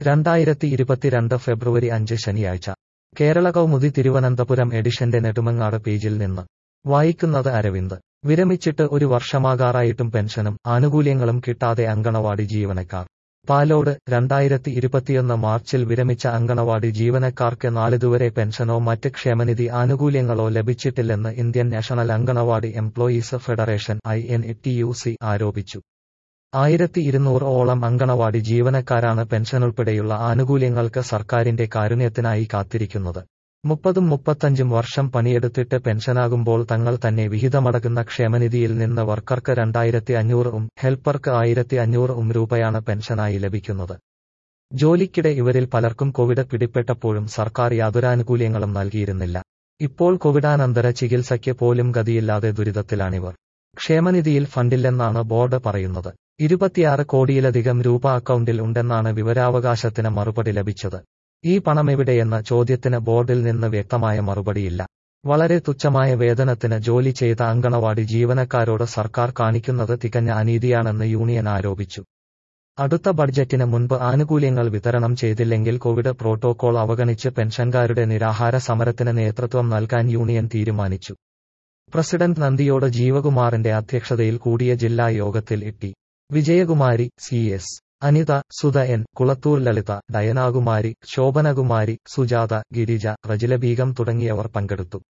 രണ്ടായിരത്തി ഇരുപത്തിരണ്ട് ഫെബ്രുവരി അഞ്ച് ശനിയാഴ്ച കേരള കൗമുദി തിരുവനന്തപുരം എഡിഷന്റെ നെടുമങ്ങാട് പേജിൽ നിന്ന് വായിക്കുന്നത് അരവിന്ദ് വിരമിച്ചിട്ട് ഒരു വർഷമാകാറായിട്ടും പെൻഷനും ആനുകൂല്യങ്ങളും കിട്ടാതെ അങ്കണവാടി ജീവനക്കാർ പാലോട് രണ്ടായിരത്തി ഇരുപത്തിയൊന്ന് മാർച്ചിൽ വിരമിച്ച അങ്കണവാടി ജീവനക്കാർക്ക് നാളിതുവരെ പെൻഷനോ മറ്റ് ക്ഷേമനിധി ആനുകൂല്യങ്ങളോ ലഭിച്ചിട്ടില്ലെന്ന് Indian national anganwadi employees federation I N T U C ആരോപിച്ചു ആയിരത്തി ഇരുന്നൂറ് ഓളം അങ്കണവാടി ജീവനക്കാരാണ് പെൻഷനുൾപ്പെടെയുള്ള ആനുകൂല്യങ്ങൾക്ക് സർക്കാരിന്റെ കാരുണ്യത്തിനായി കാത്തിരിക്കുന്നത് മുപ്പതും മുപ്പത്തഞ്ചും വർഷം പണിയെടുത്തിട്ട് പെൻഷനാകുമ്പോൾ തങ്ങൾ തന്നെ വിഹിതമടക്കുന്ന ക്ഷേമനിധിയിൽ നിന്ന് വർക്കർക്ക് രണ്ടായിരത്തി അഞ്ഞൂറും ഹെൽപ്പർക്ക് ആയിരത്തി അഞ്ഞൂറും രൂപയാണ് പെൻഷനായി ലഭിക്കുന്നത് ജോലിക്കിടെ ഇവരിൽ പലർക്കും കോവിഡ് പിടിപെട്ടപ്പോഴും സർക്കാർ യാതൊരാനുകൂല്യങ്ങളും നൽകിയിരുന്നില്ല ഇപ്പോൾ കോവിഡാനന്തര ചികിത്സയ്ക്ക് പോലും ഗതിയില്ലാതെ ദുരിതത്തിലാണിവർ ക്ഷേമനിധിയിൽ ഫണ്ടില്ലെന്നാണ് ബോർഡ് പറയുന്നത് ഇരുപത്തിയാറ് കോടിയിലധികം രൂപ അക്കൗണ്ടിൽ ഉണ്ടെന്നാണ് വിവരാവകാശത്തിന് മറുപടി ലഭിച്ചത് ഈ പണമെവിടെയെന്ന ചോദ്യത്തിന് ബോർഡിൽ നിന്ന് വ്യക്തമായ മറുപടിയില്ല വളരെ തുച്ഛമായ വേതനത്തിന് ജോലി ചെയ്ത അങ്കണവാടി ജീവനക്കാരോട് സർക്കാർ കാണിക്കുന്നത് തികഞ്ഞ അനീതിയാണെന്ന് യൂണിയൻ ആരോപിച്ചു അടുത്ത ബഡ്ജറ്റിന് മുൻപ് ആനുകൂല്യങ്ങൾ വിതരണം ചെയ്തില്ലെങ്കിൽ കോവിഡ് പ്രോട്ടോകോൾ അവഗണിച്ച് പെൻഷൻകാരുടെ നിരാഹാര സമരത്തിന് നേതൃത്വം നൽകാൻ യൂണിയൻ തീരുമാനിച്ചു പ്രസിഡന്റ് നന്ദിയോട് ജീവകുമാറിന്റെ അധ്യക്ഷതയിൽ കൂടിയ ജില്ലാ യോഗത്തിൽ Itty Vijayakumari C S Anitha Sudha N Kulathur Lalitha Dayanakumari Shobhanakumari Sujatha Girija Rejila Begum തുടങ്ങിയവർ പങ്കെടുത്തു